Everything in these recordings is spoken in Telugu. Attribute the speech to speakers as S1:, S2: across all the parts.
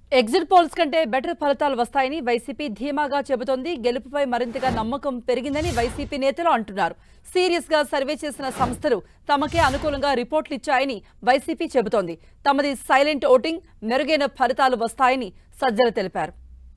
S1: ఎగ్జిట్ పోల్స్ కంటే బెటర్ ఫలితాలు వస్తాయని వైసీపీ ధీమాగా చెబుతోంది గెలుపుపై మరింతగా నమ్మకం పెరిగిందని వైసీపీ నేతలు అంటున్నారు సీరియస్ గా సర్వే చేసిన సంస్థలు తమకే అనుకూలంగా రిపోర్ట్లు ఇచ్చాయని వైసీపీ చెబుతోంది తమది సైలెంట్ ఓటింగ్ మెరుగైన ఫలితాలు వస్తాయని సజ్జల తెలిపారు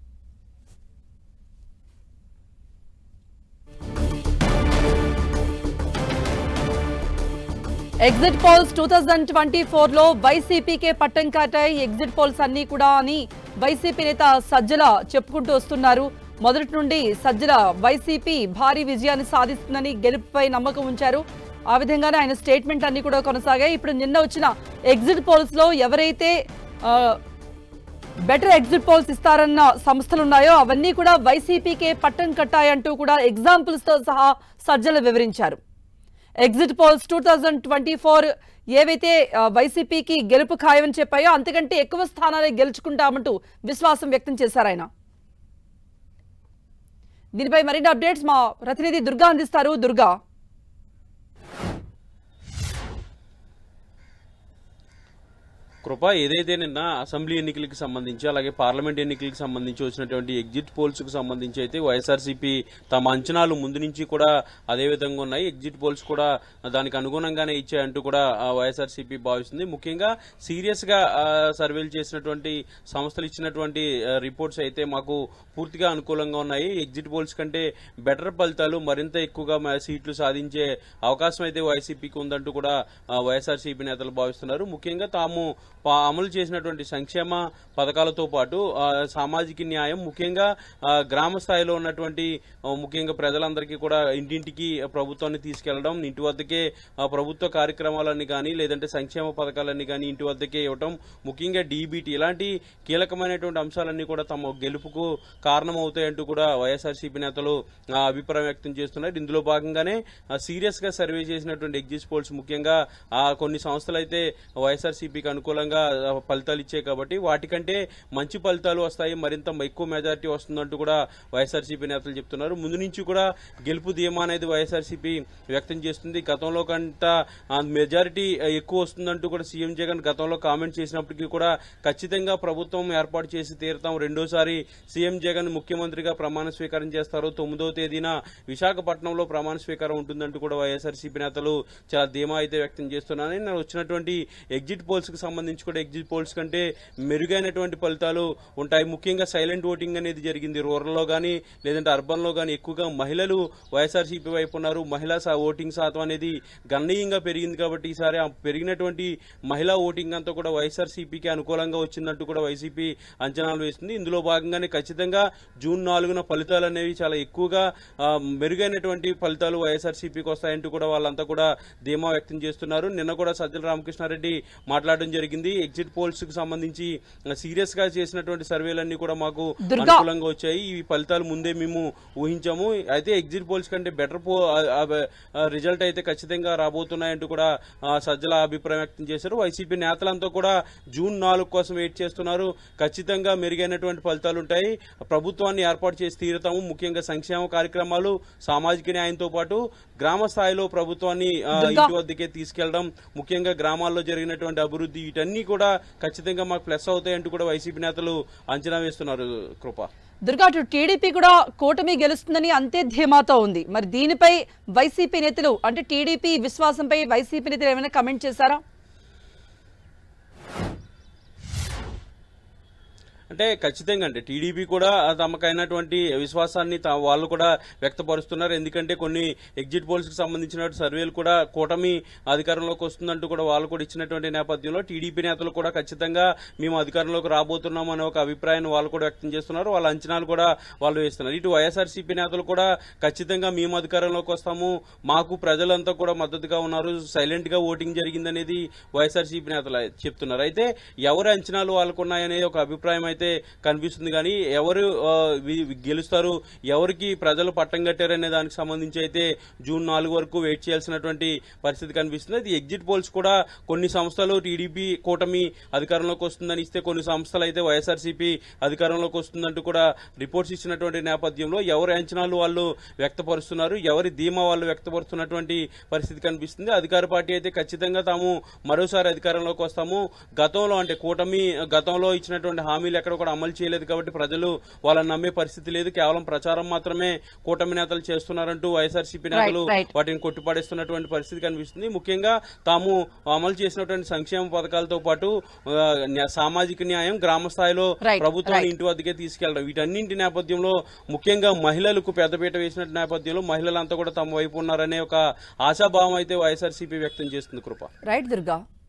S1: exit polls two thousand twenty four లో వైసీపీకే పట్టం కాటాయి ఎగ్జిట్ పోల్స్ అన్ని కూడా అని వైసీపీ నేత సజ్జల చెప్పుకుంటూ వస్తున్నారు మొదటి నుండి సజ్జల వైసీపీ భారీ విజయాన్ని సాధిస్తుందని గెలుపుపై నమ్మకం ఉంచారు ఆ విధంగానే ఆయన స్టేట్మెంట్ అన్ని కూడా కొనసాగాయి ఇప్పుడు నిన్న వచ్చిన ఎగ్జిట్ పోల్స్ లో ఎవరైతే ఆ, బెటర్ ఎగ్జిట్ పోల్స్ ఇస్తారన్న సంస్థలు ఉన్నాయో అవన్నీ కూడా వైసీపీకే పట్టం కట్టాయంటూ కూడా ఎగ్జాంపుల్స్ తో సహా సజ్జల వివరించారు exit polls two thousand twenty four ఏవైతే ఆ, వైసీపీకి గెలుపు ఖాయమని చెప్పాయో అంతకంటే ఎక్కువ స్థానాలే గెలుచుకుంటామంటూ విశ్వాసం వ్యక్తం చేశారు ఆయన దీనిపై మరిన్ని అప్డేట్స్ మా ప్రతినిధి దుర్గా అందిస్తారు దుర్గా
S2: కృప ఏదైతే నిన్న అసెంబ్లీ ఎన్నికలకు సంబంధించి అలాగే పార్లమెంట్ ఎన్నికలకు సంబంధించి వచ్చినటువంటి ఎగ్జిట్ పోల్స్ కు సంబంధించి అయితే వైఎస్ఆర్సీపీ తమ అంచనాలు ముందు నుంచి కూడా అదే విధంగా ఉన్నాయి ఎగ్జిట్ పోల్స్ కూడా దానికి అనుగుణంగానే ఇచ్చాయంటూ కూడా ఆ, వైఎస్ఆర్సీపీ భావిస్తుంది ముఖ్యంగా సీరియస్ గా ఆ, సర్వేలు చేసినటువంటి సంస్థలు ఇచ్చినటువంటి ఆ, రిపోర్ట్స్ అయితే మాకు పూర్తిగా అనుకూలంగా ఉన్నాయి ఎగ్జిట్ పోల్స్ కంటే బెటర్ ఫలితాలు మరింత ఎక్కువగా మ- సీట్లు సాధించే అవకాశం అయితే వైసీపీకి ఉందంటూ కూడా ఆ, వైఎస్ఆర్సీపీ నేతలు భావిస్తున్నారు ముఖ్యంగా తాము పా- అమలు చేసినటువంటి సంక్షేమ పథకాలతో పాటు ఆ, సామాజిక న్యాయం ముఖ్యంగా ఆ, గ్రామ స్థాయిలో ఉన్నటువంటి ఆ, ముఖ్యంగా ప్రజలందరికీ కూడా ఇంటింటికి ప్రభుత్వాన్ని తీసుకెళ్లడం ఇంటి వద్దకే ఆ, ప్రభుత్వ కార్యక్రమాలన్నీ కానీ లేదంటే సంక్షేమ పథకాలన్నీ కానీ ఇంటి వద్దకే ఇవ్వటం ముఖ్యంగా డీబీటీ ఇలాంటి కీలకమైనటువంటి అంశాలన్నీ కూడా తమ గెలుపుకు కారణమవుతాయంటూ కూడా వైఎస్ఆర్సీపీ నేతలు ఆ, అభిప్రాయం వ్యక్తం చేస్తున్నారు ఇందులో భాగంగానే సీరియస్ గా సర్వే చేసినటువంటి ఎగ్జిట్ పోల్స్ ముఖ్యంగా ఆ, కొన్ని సంస్థలు అయితే వైఎస్ఆర్సీపీకి అనుకూలంగా ఆ, ఫలితాలు ఇచ్చాయి కాబట్టి వాటికంటే మంచి ఫలితాలు వస్తాయి మరింత ఎక్కువ మెజారిటీ వస్తుందంటూ కూడా వైఎస్ఆర్సీపీ నేతలు చెప్తున్నారు ముందు నుంచి కూడా గెలుపు ధీమా అనేది వైఎస్ఆర్సీపీ వ్యక్తం చేస్తుంది గతంలో కంట ఆ, మెజారిటీ ఎక్కువ వస్తుందంటూ కూడా సీఎం జగన్ గతంలో కామెంట్ చేసినప్పటికీ కూడా ఖచ్చితంగా ప్రభుత్వం ఏర్పాటు చేసి తీరుతాం రెండోసారి సీఎం జగన్ ముఖ్యమంత్రిగా ప్రమాణ స్వీకారం చేస్తారు తొమ్మిదవ తేదీన విశాఖపట్నంలో ప్రమాణ స్వీకారం ఉంటుందంటూ కూడా వైఎస్ఆర్సీపీ నేతలు చాలా ధీమా అయితే వ్యక్తం చేస్తున్నారని నేను వచ్చినటువంటి ఎగ్జిట్ పోల్స్ కి సంబంధించి కూడా ఎగ్జిట్ పోల్స్ కంటే మెరుగైనటువంటి ఫలితాలు ఉంటాయి ముఖ్యంగా సైలెంట్ ఓటింగ్ అనేది జరిగింది రూరల్ లో గానీ లేదంటే అర్బన్ లో గానీ ఎక్కువగా మహిళలు వైఎస్ఆర్సీపీ వైపు ఉన్నారు మహిళా సా- ఓటింగ్ శాతం అనేది గణనీయంగా పెరిగింది కాబట్టి ఈసారి ఆ పెరిగినటువంటి మహిళా ఓటింగ్ అంతా కూడా వైఎస్ఆర్సీపీకి అనుకూలంగా వచ్చిందంటూ కూడా వైసీపీ అంచనాలు వేస్తుంది ఇందులో భాగంగానే ఖచ్చితంగా జూన్ నాలుగున ఫలితాలు అనేవి చాలా ఎక్కువగా ఆ, మెరుగైనటువంటి ఫలితాలు వైఎస్ఆర్సీపీకి వస్తాయంటూ కూడా వాళ్ళంతా కూడా ధీమా వ్యక్తం చేస్తున్నారు నిన్న కూడా సజ్జల రామకృష్ణారెడ్డి మాట్లాడడం జరిగింది ఎగ్జిట్ పోల్స్ కు సంబంధించి సీరియస్ గా చేసినటువంటి సర్వేలన్నీ కూడా మాకు
S1: దుర్గా.
S2: అనుకూలంగా వచ్చాయి ఈ ఫలితాలు ముందే మేము ఊహించాము అయితే ఎగ్జిట్ పోల్స్ కంటే బెటర్ పో రిజల్ట్ అయితే ఖచ్చితంగా రాబోతున్నాయంటూ కూడా ఆ, సజ్జల అభిప్రాయం వ్యక్తం చేశారు వైసీపీ నేతలంతా కూడా జూన్ నాలుగు కోసం వెయిట్ చేస్తున్నారు ఖచ్చితంగా మెరుగైనటువంటి ఫలితాలు ఉంటాయి ప్రభుత్వాన్ని ఏర్పాటు చేసి తీరుతాము ముఖ్యంగా సంక్షేమ కార్యక్రమాలు సామాజిక న్యాయంతో పాటు గ్రామ స్థాయిలో ప్రభుత్వాన్ని ఆ,
S1: దుర్గా.
S2: ఇంటి వద్దకే తీసుకెళ్లడం ముఖ్యంగా గ్రామాల్లో జరిగినటువంటి అభివృద్ధి వీటన్ని కూడా ఖచ్చితంగా మాకు ప్లస్ అవుతాయంటూ కూడా వైసీపీ నేతలు అంచనా వేస్తున్నారు కృప
S1: దుర్గా అటు టీడీపీ కూడా కూటమి గెలుస్తుందని అంతే ధీమాతో ఉంది మరి దీనిపై వైసీపీ నేతలు అంటే టీడీపీ విశ్వాసంపై వైసీపీ నేతలు ఏమైనా కమెంట్ చేశారా
S2: అంటే ఖచ్చితంగా అంటే టీడీపీ కూడా తమకైనటువంటి విశ్వాసాన్ని తా- వాళ్ళు కూడా వ్యక్తపరుస్తున్నారు ఎందుకంటే కొన్ని ఎగ్జిట్ పోల్స్ కి సంబంధించిన సర్వేలు కూడా కూటమి అధికారంలోకి వస్తుందంటూ కూడా వాళ్ళు కూడా ఇచ్చినటువంటి నేపథ్యంలో టీడీపీ నేతలు కూడా ఖచ్చితంగా మేము అధికారంలోకి రాబోతున్నాం అనే ఒక అభిప్రాయాన్ని వాళ్ళు కూడా వ్యక్తం చేస్తున్నారు వాళ్ళ అంచనాలు కూడా వాళ్ళు వేస్తున్నారు ఇటు వైఎస్ఆర్సీపీ నేతలు కూడా ఖచ్చితంగా మేము అధికారంలోకి వస్తాము మాకు ప్రజలంతా కూడా మద్దతుగా ఉన్నారు సైలెంట్ గా ఓటింగ్ జరిగిందనేది వైఎస్ఆర్సీపీ నేతలు చెప్తున్నారు అయితే ఎవరి అంచనాలు వాళ్ళకున్నాయనేది ఒక అభిప్రాయం అయితే కనిపిస్తుంది కానీ ఎవరు ఆ, వి- వి- గెలుస్తారు ఎవరికి ప్రజలు పట్టం కట్టారనే దానికి సంబంధించి అయితే జూన్ నాలుగు వరకు వెయిట్ చేయాల్సినటువంటి పరిస్థితి కనిపిస్తుంది అది ఎగ్జిట్ పోల్స్ కూడా కొన్ని సంస్థలు టీడీపీ కూటమి అధికారంలోకి వస్తుందని ఇస్తే కొన్ని సంస్థలు అయితే వైఎస్ఆర్సీపీ అధికారంలోకి వస్తుందంటూ కూడా రిపోర్ట్స్ ఇచ్చినటువంటి నేపథ్యంలో ఎవరి అంచనాలు వాళ్ళు వ్యక్తపరుస్తున్నారు ఎవరి ధీమా వాళ్ళు వ్యక్తపరుస్తున్నటువంటి పరిస్థితి కనిపిస్తుంది అధికార పార్టీ అయితే ఖచ్చితంగా తాము మరోసారి అధికారంలోకి వస్తాము గతంలో అంటే కూటమి గతంలో ఇచ్చినటువంటి హామీలు ఎక్కడ కూడా అమలు చేయలేదు కాబట్టి ప్రజలు వాళ్ళని నమ్మే పరిస్థితి లేదు కేవలం ప్రచారం మాత్రమే కూటమి నేతలు చేస్తున్నారంటూ వైఎస్ఆర్సీపీ నేతలు
S1: right.
S2: వాటిని కొట్టిపడేస్తున్నటువంటి పరిస్థితి కనిపిస్తుంది ముఖ్యంగా తాము అమలు చేసినటువంటి సంక్షేమ పథకాలతో పాటు ఆ, న్యా- సామాజిక న్యాయం గ్రామ స్థాయిలో
S1: Right,
S2: ప్రభుత్వాన్ని
S1: right.
S2: ఇంటి వద్దకే తీసుకెళ్లడం వీటన్నింటి నేపథ్యంలో ముఖ్యంగా మహిళలకు పెద్దపీట వేసిన నేపథ్యంలో మహిళలంతా కూడా తమ వైపు ఉన్నారనే ఒక ఆశాభావం అయితే వైఎస్ఆర్సీపీ వ్యక్తం చేస్తుంది కృప
S1: రైట్ దుర్గా